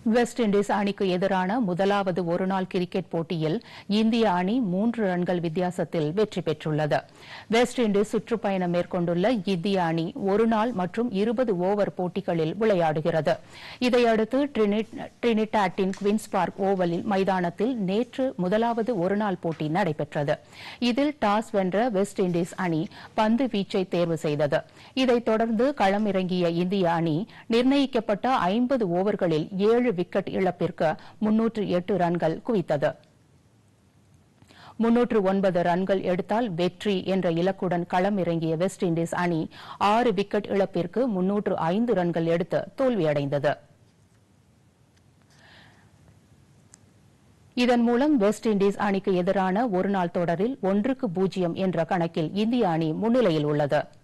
west Indies அணிக்கு எதிரான முதலாவது ஒருநாள் கிரிக்கெட் போட்டியில் இந்திய அணி மூன்று ரன்கள் வித்தியாசத்தில் வெற்றி பெற்றுள்ளது வெஸ்ட் இண்டீஸ் சுற்றுப்பயணம் மேற்கொண்டுள்ள இந்திய அணி ஒருநாள் மற்றும் இருபது ஓவர் போட்டிகளில் விளையாடுகிறது இதையடுத்து டிரினிடாட்டின் குவின்ஸ் பார்க் ஓவலில் மைதானத்தில் நேற்று முதலாவது ஒருநாள் போட்டி நடைபெற்றது இதில் டாஸ் வென்ற வெஸ்ட் இண்டீஸ் அணி பந்து வீச்சை தேர்வு செய்தது இதைத் தொடர்ந்து களமிறங்கிய இந்திய அணி நிர்ணயிக்கப்பட்ட ஐம்பது ஓவர்களில் ஏழு விக்கெட் இழப்பிற்கு முன்னூற்று எட்டு ரன்கள் குவித்தது முன்னூற்று ஒன்பது ரன்கள் எடுத்தால் வெற்றி என்ற இலக்குடன் களமிறங்கிய வெஸ்ட் இண்டீஸ் அணி ஆறு விக்கெட் இழப்பிற்கு முன்னூற்று ஐந்து ரன்கள் எடுத்து தோல்வியடைந்தது இதன் மூலம் வெஸ்ட் இண்டீஸ் அணிக்கு எதிரான ஒருநாள் தொடரில் ஒன்றுக்கு பூஜ்ஜியம் என்ற கணக்கில் இந்திய அணி முன்னிலையில் உள்ளது